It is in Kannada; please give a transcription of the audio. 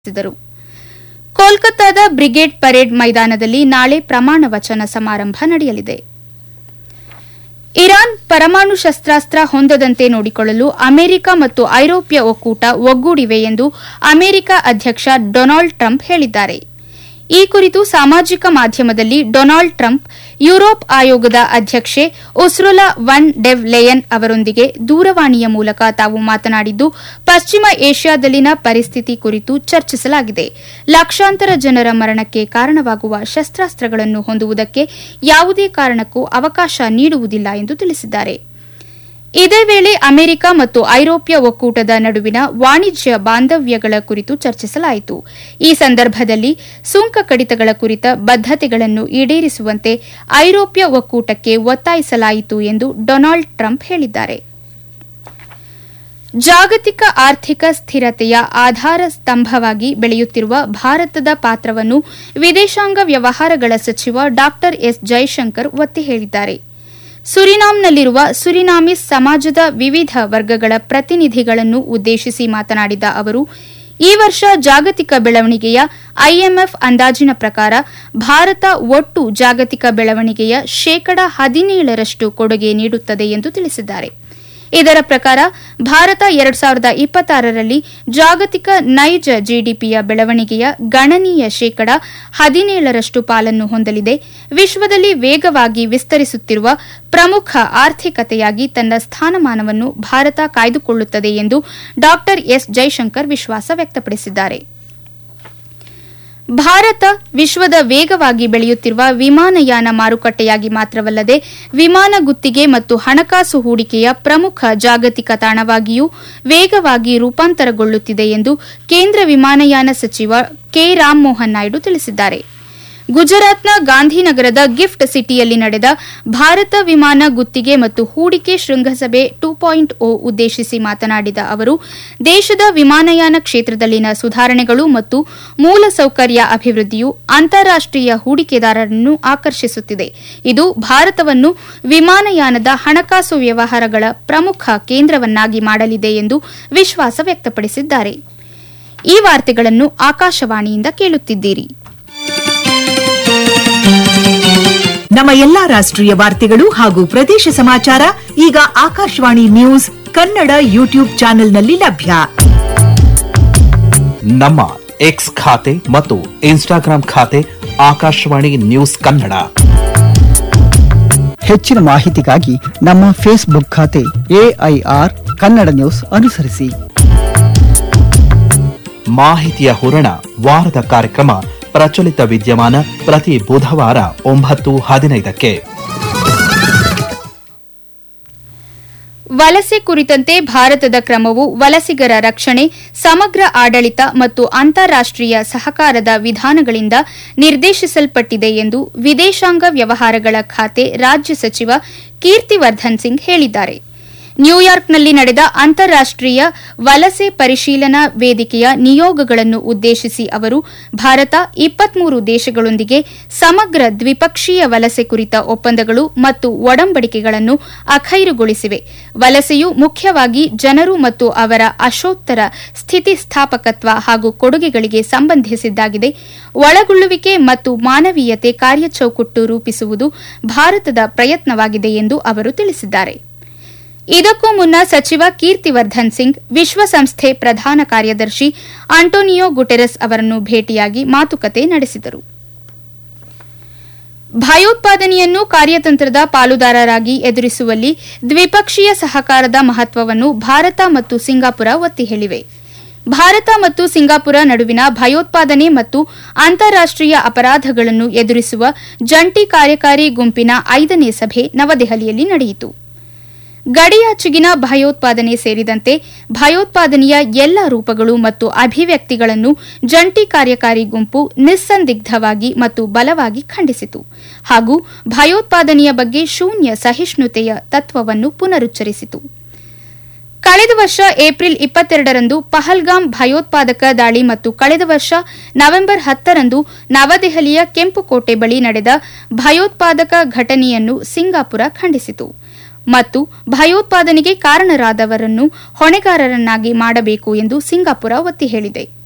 ತಿಳಿಸಿದರು ಕೋಲ್ಕತ್ತಾದ ಬ್ರಿಗೇಡ್ ಪರೇಡ್ ಮೈದಾನದಲ್ಲಿ ನಾಳೆ ಪ್ರಮಾಣ ವಚನ ಸಮಾರಂಭ ನಡೆಯಲಿದೆ ಇರಾನ್ ಪರಮಾಣು ಶಸ್ತ್ರಾಸ್ತ್ರ ಹೊಂದದಂತೆ ನೋಡಿಕೊಳ್ಳಲು ಅಮೆರಿಕ ಮತ್ತು ಐರೋಪ್ಯ ಒಕ್ಕೂಟ ಒಗ್ಗೂಡಿವೆ ಎಂದು ಅಮೆರಿಕ ಅಧ್ಯಕ್ಷ ಡೊನಾಲ್ಡ್ ಟ್ರಂಪ್ ಹೇಳಿದ್ದಾರೆ ಈ ಕುರಿತು ಸಾಮಾಜಿಕ ಮಾಧ್ಯಮದಲ್ಲಿ ಡೊನಾಲ್ಡ್ ಟ್ರಂಪ್ ಯುರೋಪ್ ಆಯೋಗದ ಅಧ್ಯಕ್ಷೆ ಉಸ್ರುಲಾ ವನ್ ಡೆವ್ ಲೆಯನ್ ಅವರೊಂದಿಗೆ ದೂರವಾಣಿಯ ಮೂಲಕ ತಾವು ಮಾತನಾಡಿದ್ದು ಪಶ್ಚಿಮ ಏಷ್ಯಾದಲ್ಲಿನ ಪರಿಸ್ಥಿತಿ ಕುರಿತು ಚರ್ಚಿಸಲಾಗಿದೆ ಲಕ್ಷಾಂತರ ಜನರ ಮರಣಕ್ಕೆ ಕಾರಣವಾಗುವ ಶಸ್ತ್ರಾಸ್ತ್ರಗಳನ್ನು ಹೊಂದುವುದಕ್ಕೆ ಯಾವುದೇ ಕಾರಣಕ್ಕೂ ಅವಕಾಶ ನೀಡುವುದಿಲ್ಲ ಎಂದು ತಿಳಿಸಿದ್ದಾರೆ ಇದೇ ವೇಳೆ ಅಮೆರಿಕ ಮತ್ತು ಐರೋಪ್ಯ ಒಕ್ಕೂಟದ ನಡುವಿನ ವಾಣಿಜ್ಯ ಬಾಂಧವ್ಯಗಳ ಕುರಿತು ಚರ್ಚಿಸಲಾಯಿತು ಈ ಸಂದರ್ಭದಲ್ಲಿ ಸುಂಕ ಕಡಿತಗಳ ಕುರಿತ ಬದ್ದತೆಗಳನ್ನು ಈಡೇರಿಸುವಂತೆ ಐರೋಪ್ಯ ಒಕ್ಕೂಟಕ್ಕೆ ಒತ್ತಾಯಿಸಲಾಯಿತು ಎಂದು ಡೊನಾಲ್ಡ್ ಟ್ರಂಪ್ ಹೇಳಿದ್ದಾರೆ ಜಾಗತಿಕ ಆರ್ಥಿಕ ಸ್ಥಿರತೆಯ ಆಧಾರ ಸ್ತಂಭವಾಗಿ ಬೆಳೆಯುತ್ತಿರುವ ಭಾರತದ ಪಾತ್ರವನ್ನು ವಿದೇಶಾಂಗ ವ್ಯವಹಾರಗಳ ಸಚಿವ ಡಾ ಎಸ್ ಜೈಶಂಕರ್ ಒತ್ತಿ ಹೇಳಿದ್ದಾರೆ ಸುರಿನಾಂನಲ್ಲಿರುವ ಸುರಿನಾಮಿಸ್ ಸಮಾಜದ ವಿವಿಧ ವರ್ಗಗಳ ಪ್ರತಿನಿಧಿಗಳನ್ನು ಉದ್ದೇಶಿಸಿ ಮಾತನಾಡಿದ ಅವರು ಈ ವರ್ಷ ಜಾಗತಿಕ ಬೆಳವಣಿಗೆಯ ಐಎಂಎಫ್ ಅಂದಾಜಿನ ಪ್ರಕಾರ ಭಾರತ ಒಟ್ಟು ಜಾಗತಿಕ ಬೆಳವಣಿಗೆಯ ಶೇಕಡ ಹದಿನೇಳರಷ್ಟು ಕೊಡುಗೆ ನೀಡುತ್ತದೆ ಎಂದು ತಿಳಿಸಿದ್ದಾರೆ ಇದರ ಪ್ರಕಾರ ಭಾರತ ಎರಡ್ ಸಾವಿರದ ಇಪ್ಪತ್ತಾರರಲ್ಲಿ ಜಾಗತಿಕ ನೈಜ ಜಿಡಿಪಿಯ ಬೆಳವಣಿಗೆಯ ಗಣನೀಯ ಶೇಕಡ ಹದಿನೇಳರಷ್ಟು ಪಾಲನ್ನು ಹೊಂದಲಿದೆ ವಿಶ್ವದಲ್ಲಿ ವೇಗವಾಗಿ ವಿಸ್ತರಿಸುತ್ತಿರುವ ಪ್ರಮುಖ ಆರ್ಥಿಕತೆಯಾಗಿ ತನ್ನ ಸ್ಥಾನಮಾನವನ್ನು ಭಾರತ ಕಾಯ್ದುಕೊಳ್ಳುತ್ತದೆ ಎಂದು ಡಾ ಎಸ್ ಜೈಶಂಕರ್ ವಿಶ್ವಾಸ ವ್ಯಕ್ತಪಡಿಸಿದ್ದಾರೆ ಭಾರತ ವಿಶ್ವದ ವೇಗವಾಗಿ ಬೆಳೆಯುತ್ತಿರುವ ವಿಮಾನಯಾನ ಮಾರುಕಟ್ಟೆಯಾಗಿ ಮಾತ್ರವಲ್ಲದೆ ವಿಮಾನ ಗುತ್ತಿಗೆ ಮತ್ತು ಹಣಕಾಸು ಹೂಡಿಕೆಯ ಪ್ರಮುಖ ಜಾಗತಿಕ ತಾಣವಾಗಿಯೂ ವೇಗವಾಗಿ ರೂಪಾಂತರಗೊಳ್ಳುತ್ತಿದೆ ಎಂದು ಕೇಂದ್ರ ವಿಮಾನಯಾನ ಸಚಿವ ಕೆ ರಾಮಮೋಹನ್ ನಾಯ್ಡು ತಿಳಿಸಿದ್ದಾರೆ ಗುಜರಾತ್ನ ಗಾಂಧಿನಗರದ ಗಿಫ್ಟ್ ಸಿಟಿಯಲ್ಲಿ ನಡೆದ ಭಾರತ ವಿಮಾನ ಗುತ್ತಿಗೆ ಮತ್ತು ಹೂಡಿಕೆ ಶೃಂಗಸಭೆ ಟೂ ಪಾಯಿಂಟ್ ಓ ಉದ್ದೇಶಿಸಿ ಮಾತನಾಡಿದ ಅವರು ದೇಶದ ವಿಮಾನಯಾನ ಕ್ಷೇತ್ರದಲ್ಲಿನ ಸುಧಾರಣೆಗಳು ಮತ್ತು ಮೂಲಸೌಕರ್ಯ ಅಭಿವೃದ್ಧಿಯು ಅಂತಾರಾಷ್ಟೀಯ ಹೂಡಿಕೆದಾರರನ್ನು ಆಕರ್ಷಿಸುತ್ತಿದೆ ಇದು ಭಾರತವನ್ನು ವಿಮಾನಯಾನದ ಹಣಕಾಸು ವ್ಯವಹಾರಗಳ ಪ್ರಮುಖ ಕೇಂದ್ರವನ್ನಾಗಿ ಮಾಡಲಿದೆ ಎಂದು ವಿಶ್ವಾಸ ವ್ಯಕ್ತಪಡಿಸಿದ್ದಾರೆ ಈ ವಾರ್ತೆಗಳನ್ನು ಆಕಾಶವಾಣಿಯಿಂದ ಕೇಳುತ್ತಿದ್ದೀರಿ ನಮ್ಮ ಎಲ್ಲಾ ರಾಷ್ಟ್ರೀಯ ವಾರ್ತೆಗಳು ಹಾಗೂ ಪ್ರದೇಶ ಸಮಾಚಾರ ಈಗ ಆಕಾಶವಾಣಿ ನ್ಯೂಸ್ ಕನ್ನಡ ಯೂಟ್ಯೂಬ್ ಚಾನೆಲ್ನಲ್ಲಿ ಲಭ್ಯ ನಮ್ಮ ಎಕ್ಸ್ ಖಾತೆ ಮತ್ತು ಇನ್ಸ್ಟಾಗ್ರಾಂ ಖಾತೆ ಆಕಾಶವಾಣಿ ನ್ಯೂಸ್ ಕನ್ನಡ ಹೆಚ್ಚಿನ ಮಾಹಿತಿಗಾಗಿ ನಮ್ಮ ಫೇಸ್ಬುಕ್ ಖಾತೆ ಎಐಆರ್ ಕನ್ನಡ ನ್ಯೂಸ್ ಅನುಸರಿಸಿ ಮಾಹಿತಿಯ ಹೂರಣ ವಾರದ ಕಾರ್ಯಕ್ರಮ ಪ್ರಚಲಿತ ವಿದ್ಯಮಾನ ಪ್ರತಿ ಬುಧವಾರ ಒಂಬತ್ತು ಹದಿನೈದಕ್ಕೆ ವಲಸೆ ಕುರಿತಂತೆ ಭಾರತದ ಕ್ರಮವು ವಲಸಿಗರ ರಕ್ಷಣೆ ಸಮಗ್ರ ಆಡಳಿತ ಮತ್ತು ಅಂತಾರಾಷ್ಟೀಯ ಸಹಕಾರದ ವಿಧಾನಗಳಿಂದ ನಿರ್ದೇಶಿಸಲ್ಪಟ್ಟಿದೆ ಎಂದು ವಿದೇಶಾಂಗ ವ್ಯವಹಾರಗಳ ಖಾತೆ ರಾಜ್ಯ ಸಚಿವ ಕೀರ್ತಿವರ್ಧನ್ ಸಿಂಗ್ ಹೇಳಿದ್ದಾರೆ ನ್ಯೂಯಾರ್ಕ್ನಲ್ಲಿ ನಡೆದ ಅಂತಾರಾಷ್ಟೀಯ ವಲಸೆ ಪರಿಶೀಲನಾ ವೇದಿಕೆಯ ನಿಯೋಗಗಳನ್ನು ಉದ್ದೇಶಿಸಿ ಅವರು ಭಾರತ ಇಪ್ಪತ್ಮೂರು ದೇಶಗಳೊಂದಿಗೆ ಸಮಗ್ರ ದ್ವಿಪಕ್ಷೀಯ ವಲಸೆ ಕುರಿತ ಒಪ್ಪಂದಗಳು ಮತ್ತು ಒಡಂಬಡಿಕೆಗಳನ್ನು ಅಖೈರುಗೊಳಿಸಿವೆ ವಲಸೆಯು ಮುಖ್ಯವಾಗಿ ಜನರು ಮತ್ತು ಅವರ ಅಶೋತ್ತರ ಸ್ಥಿತಿಸ್ಥಾಪಕತ್ವ ಹಾಗೂ ಕೊಡುಗೆಗಳಿಗೆ ಸಂಬಂಧಿಸಿದ್ದಾಗಿದೆ ಒಳಗೊಳ್ಳುವಿಕೆ ಮತ್ತು ಮಾನವೀಯತೆ ಕಾರ್ಯಚೌಕಟ್ಟು ರೂಪಿಸುವುದು ಭಾರತದ ಪ್ರಯತ್ನವಾಗಿದೆ ಎಂದು ಅವರು ತಿಳಿಸಿದ್ದಾರೆ ಇದಕ್ಕೂ ಮುನ್ನ ಸಚಿವ ಕೀರ್ತಿವರ್ಧನ್ ಸಿಂಗ್ ವಿಶ್ವಸಂಸ್ಥೆ ಪ್ರಧಾನ ಕಾರ್ಯದರ್ಶಿ ಆಂಟೋನಿಯೋ ಗುಟೆರಸ್ ಅವರನ್ನು ಭೇಟಿಯಾಗಿ ಮಾತುಕತೆ ನಡೆಸಿದರು ಭಯೋತ್ಪಾದನೆಯನ್ನು ಕಾರ್ಯತಂತ್ರದ ಪಾಲುದಾರರಾಗಿ ಎದುರಿಸುವಲ್ಲಿ ದ್ವಿಪಕ್ಷೀಯ ಸಹಕಾರದ ಮಹತ್ವವನ್ನು ಭಾರತ ಮತ್ತು ಸಿಂಗಾಪುರ ಒತ್ತಿ ಹೇಳಿವೆ ಭಾರತ ಮತ್ತು ಸಿಂಗಾಪುರ ನಡುವಿನ ಭಯೋತ್ಪಾದನೆ ಮತ್ತು ಅಂತಾರಾಷ್ಟೀಯ ಅಪರಾಧಗಳನ್ನು ಎದುರಿಸುವ ಜಂಟಿ ಕಾರ್ಯಕಾರಿ ಗುಂಪಿನ ಐದನೇ ಸಭೆ ನವದೆಹಲಿಯಲ್ಲಿ ನಡೆಯಿತು ಗಡಿಯಾಚೆಗಿನ ಭಯೋತ್ಪಾದನೆ ಸೇರಿದಂತೆ ಭಯೋತ್ಪಾದನೆಯ ಎಲ್ಲ ರೂಪಗಳು ಮತ್ತು ಅಭಿವ್ಯಕ್ತಿಗಳನ್ನು ಜಂಟಿ ಕಾರ್ಯಕಾರಿ ಗುಂಪು ನಿಸ್ಸಂದಿಗ್ಧವಾಗಿ ಮತ್ತು ಬಲವಾಗಿ ಖಂಡಿಸಿತು ಹಾಗೂ ಭಯೋತ್ಪಾದನೆಯ ಬಗ್ಗೆ ಶೂನ್ಯ ಸಹಿಷ್ಣುತೆಯ ತತ್ವವನ್ನು ಪುನರುಚ್ಚರಿಸಿತು ಕಳೆದ ವರ್ಷ ಏಪ್ರಿಲ್ ಇಪ್ಪತ್ತೆರಡರಂದು ಪಹಲ್ಗಾಮ್ ಭಯೋತ್ಪಾದಕ ದಾಳಿ ಮತ್ತು ಕಳೆದ ವರ್ಷ ನವೆಂಬರ್ ಹತ್ತರಂದು ನವದೆಹಲಿಯ ಕೆಂಪುಕೋಟೆ ಬಳಿ ನಡೆದ ಭಯೋತ್ಪಾದಕ ಘಟನೆಯನ್ನು ಸಿಂಗಾಪುರ ಖಂಡಿಸಿತು ಮತ್ತು ಭಯೋತ್ಪಾದನೆಗೆ ಕಾರಣರಾದವರನ್ನು ಹೊಣೆಗಾರರನ್ನಾಗಿ ಮಾಡಬೇಕು ಎಂದು ಸಿಂಗಾಪುರ ಒತ್ತಿ ಹೇಳಿದೆ